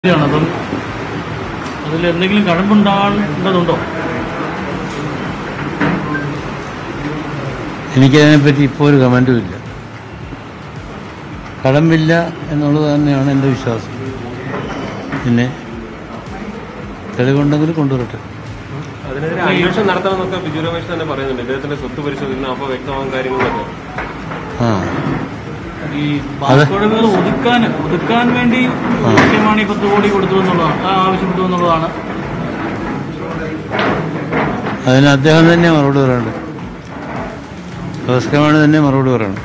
ാണ് അപ്പം അതിൽ എന്തെങ്കിലും കഴമ്പുണ്ടാകേണ്ടതുണ്ടോ എനിക്കതിനെപ്പറ്റി ഇപ്പോൾ ഒരു കമൻറ്റും ഇല്ല കടമ്പില്ല എന്നുള്ളത് തന്നെയാണ് എൻ്റെ വിശ്വാസം പിന്നെ തെളിവുണ്ടെങ്കിൽ കൊണ്ടുവരട്ടെ അതിനെതിരെ അന്വേഷണം നടത്തണമെന്നൊക്കെ ബിജു രമേശ് തന്നെ പറയുന്നുണ്ട് ഇദ്ദേഹത്തിന്റെ സ്വത്ത് പരിശോധിക്കണം അപ്പോൾ വ്യക്തമാകും കാര്യങ്ങളൊക്കെ ആ ഈ ബാക്കിയുള്ളവർ ഒതുക്കാൻ ഒതുക്കാൻ വേണ്ടി കൃത്യമാണ് ഈ പത്ത് കോടി കൊടുത്തു എന്നുള്ളതാണ് ആ ആവശ്യപ്പെട്ടു എന്നുള്ളതാണ് അതിന് അദ്ദേഹം തന്നെ മറുപടി പറയണ്ട് ജോസ് കെ മാണി തന്നെ മറുപടി പറയണം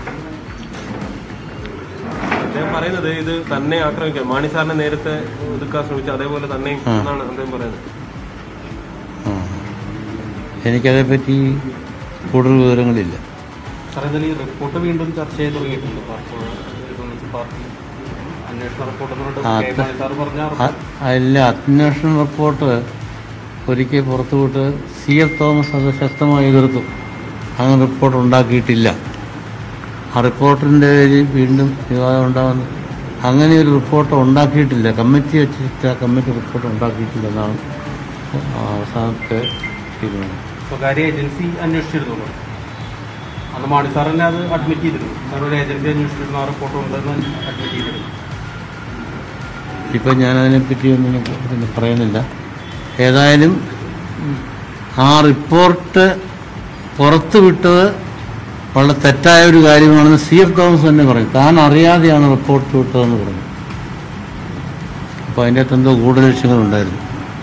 അദ്ദേഹം പറയുന്നത് ഇത് തന്നെ ആക്രമിക്കാം മാണി സാറിനെ നേരത്തെ ഒതുക്കാൻ ശ്രമിച്ചു അതേപോലെ തന്നെ എന്നാണ് അദ്ദേഹം പറയുന്നത് ആ എനിക്കതേപ്പറ്റി കൂടുതൽ വിവരങ്ങളില്ല സാർ ഇതിൽ ഈ റിപ്പോർട്ട് വീണ്ടും ചർച്ച ചെയ്ത് തുടങ്ങിയിട്ടുണ്ട് പാർട്ടി പാർട്ടി അന്വേഷണ റിപ്പോർട്ട് എന്ന് ആ, പറഞ്ഞിട്ട് കെ. മാണി സാർ പറഞ്ഞ അ- അല്ല അന്വേഷണ റിപ്പോർട്ട് ഒരിക്കൽ പുറത്തുവിട്ട് സി എഫ് തോമസ് അത് ശക്തമായി എതിർത്തു അങ്ങനെ റിപ്പോർട്ട് ഉണ്ടാക്കിയിട്ടില്ല ആ റിപ്പോർട്ടിൻ്റെ പേരിൽ വീണ്ടും വിവാദം ഉണ്ടാകുന്നു അങ്ങനെ ഒരു റിപ്പോർട്ട് ഉണ്ടാക്കിയിട്ടില്ല കമ്മിറ്റി വെച്ചിട്ട് ആ കമ്മിറ്റി റിപ്പോർട്ട് ഉണ്ടാക്കിയിട്ടില്ല എന്നാണ് അവസാനത്തെ തീരുമാനം സ്വകാര്യ ഏജൻസി അന്വേഷിച്ചിരുന്നു അന്ന് മാണി സാർ തന്നെ അത് അഡ്മിറ്റ് ചെയ്തിരുന്നു സാർ ഒരു ഏജൻസി അന്വേഷിച്ചിരുന്നു ആ റിപ്പോർട്ട് ഉണ്ടെന്ന് അഡ്മിറ്റ് ചെയ്തിരുന്നു ഇപ്പം ഞാനതിനെപ്പറ്റി ഒന്നും പിന്നെ പറയുന്നില്ല ഏതായാലും ആ റിപ്പോർട്ട് പുറത്തു വിട്ടത് വളരെ തെറ്റായ ഒരു കാര്യമാണെന്ന് സി എഫ് തോമസ് തന്നെ പറയും താൻ അറിയാതെയാണ് റിപ്പോർട്ട് വിട്ടതെന്ന് പറഞ്ഞു അപ്പോൾ അതിൻ്റെ അകത്ത് എന്തോ ഗൂഢലക്ഷ്യങ്ങളുണ്ടായിരുന്നു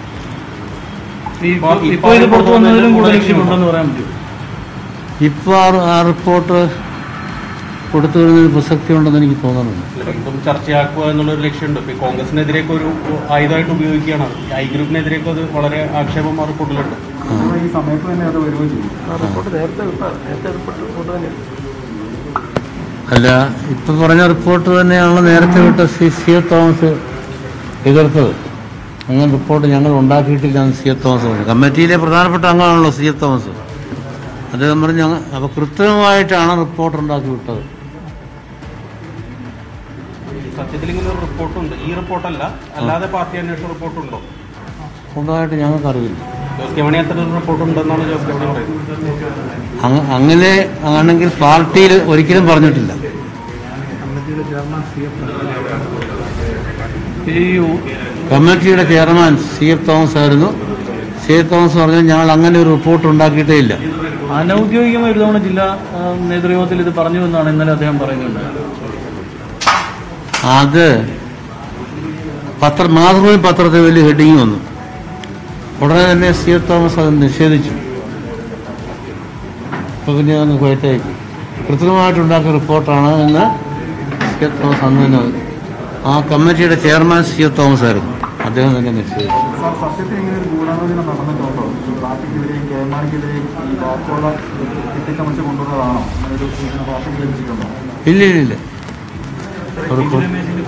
ഈ ഇപ്പൊ- ഇപ്പൊ ഇത് പുറത്തു വന്നതിലും കൂടുതൽ ലക്ഷ്യമുണ്ടെന്ന് പറയാൻ പറ്റുമോ ഇപ്പോൾ ആ ആ റിപ്പോർട്ട് കൊടുത്തു വരുന്നതിന് പ്രസക്തി ഉണ്ടെന്ന് എനിക്ക് തോന്നുന്നുണ്ട് അല്ല, വീണ്ടും ചർച്ചയാക്കുക എന്നുള്ള ഒരു ലക്ഷ്യമുണ്ട് ഇപ്പൊ ഈ കോൺഗ്രസിനെതിരെയൊക്കെ ഒരു ആയുധമായിട്ട് ഉപയോഗിക്കുകയാണ് അത്. ഐ ഗ്രൂപ്പിനെതിരെയൊക്കെ അത് വളരെ ആക്ഷേപം ആ റിപ്പോർട്ടിലുണ്ട് ഈ സമയത്ത് തന്നെ അത് വരുകയും ചെയ്യും അല്ല ഇപ്പം പറഞ്ഞ റിപ്പോർട്ട് തന്നെയാണ് നേരത്തെ വിട്ട സി സി എഫ് തോമസ് എതിർത്തത് അങ്ങനെ റിപ്പോർട്ട് ഞങ്ങൾ ഉണ്ടാക്കിയിട്ടില്ല എന്ന് സി എഫ് തോമസ് പറഞ്ഞു കമ്മിറ്റിയിലെ പ്രധാനപ്പെട്ട അംഗമാണല്ലോ സി എഫ് തോമസ് അദ്ദേഹം പറഞ്ഞു ഞങ്ങൾ അപ്പോൾ കൃത്രിമമായിട്ടാണ് റിപ്പോർട്ട് ഉണ്ടാക്കി വിട്ടത് സത്യത്തിൽ ഇങ്ങനെ ഒരു റിപ്പോർട്ടുണ്ട് ഈ റിപ്പോർട്ടല്ല അല്ലാതെ പാർട്ടി അന്വേഷണ റിപ്പോർട്ടുണ്ടോ ഉണ്ടായിട്ട് ഞങ്ങൾക്കറിയില്ല ജോസ് കെ മണി അത്ര ഒരു റിപ്പോർട്ട് ഉണ്ടെന്നാണ് ജോസ് കെ മണി പറയുന്നത് അങ്ങ- അങ്ങനെ ആണെങ്കിൽ പാർട്ടിയിൽ ഒരിക്കലും പറഞ്ഞിട്ടില്ല ഈ കമ്മിറ്റിയുടെ ചെയർമാൻ സി എഫ് തോമസ് ആയിരുന്നു സി എഫ് തോമസ് പറഞ്ഞു ഞങ്ങൾ അങ്ങനെ ഒരു റിപ്പോർട്ട് ഉണ്ടാക്കിയിട്ടേ ഇല്ല അനൗദ്യോഗികമായ ഒരു തവണ ജില്ലാ ആ, നേതൃയോഗത്തിൽ ഇത് പറഞ്ഞു എന്നാണ് ഇന്നലെ അദ്ദേഹം പറയുന്നുണ്ട് അത് പത്ര മാതൃഭൂമി പത്രത്തിൽ വലിയ ഹെഡിങ് വന്നു ഉടനെ തന്നെ സി എഫ് തോമസ് അത് നിഷേധിച്ചു അപ്പോൾ പിന്നെ അങ്ങ് കുഴറ്റേക്ക് കൃത്രിമമായിട്ടുണ്ടാക്കിയ റിപ്പോർട്ടാണ് എന്ന് സി എഫ് തോമസ് അന്ന് തന്നെ ആ കമ്മിറ്റിയുടെ ചെയർമാൻ സി എഫ് തോമസ് ആയിരുന്നു അദ്ദേഹം തന്നെ നിഷേധിച്ചു സാർ സത്യത്തിൽ ഇങ്ങനെ ഒരു ഗൂഢാലോചന നടന്നിട്ടുണ്ടോ ഈ പാർട്ടിക്കെതിരെയും കെ എം മാണിക്കെതിരെയും ഈ വാക്കുള്ള കെട്ടിച്ചമച്ച് കൊണ്ടുവന്നതാണോ അങ്ങനെ ഒരു സൂചന പാർട്ടിക്ക് ലഭിച്ചിട്ടുണ്ടോ ഇല്ല ഇല്ല ഇല്ല റിപ്പോർട്ട്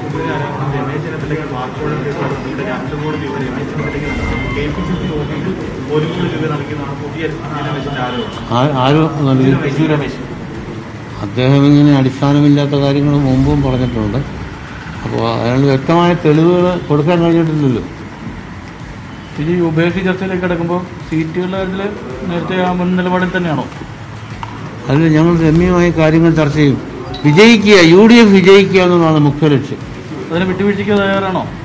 ആ- ആരും നൽകി ബിജു രമേശ് അദ്ദേഹം ഇങ്ങനെ അടിസ്ഥാനമില്ലാത്ത കാര്യങ്ങൾ മുമ്പും പറഞ്ഞിട്ടുണ്ട് അപ്പോൾ അതിനുള്ള വ്യക്തമായ തെളിവുകൾ കൊടുക്കാൻ കഴിഞ്ഞിട്ടില്ലല്ലോ ഈ ഉഭയകക്ഷി ചർച്ചയിലേക്ക് കിടക്കുമ്പോൾ സീറ്റുകളുടെ കാര്യത്തിൽ നേരത്തെ ആ മുൻ നിലപാടിൽ തന്നെയാണോ അതിൽ ഞങ്ങൾ രമ്യമായ കാര്യങ്ങൾ ചർച്ച ചെയ്യും വിജയിക്കുക യു ഡി എഫ് വിജയിക്കുക എന്നുള്ളതാണ് മുഖ്യ ലക്ഷ്യം അതിന് വിട്ടുവീഴ്ചയ്ക്ക് തയ്യാറാണോ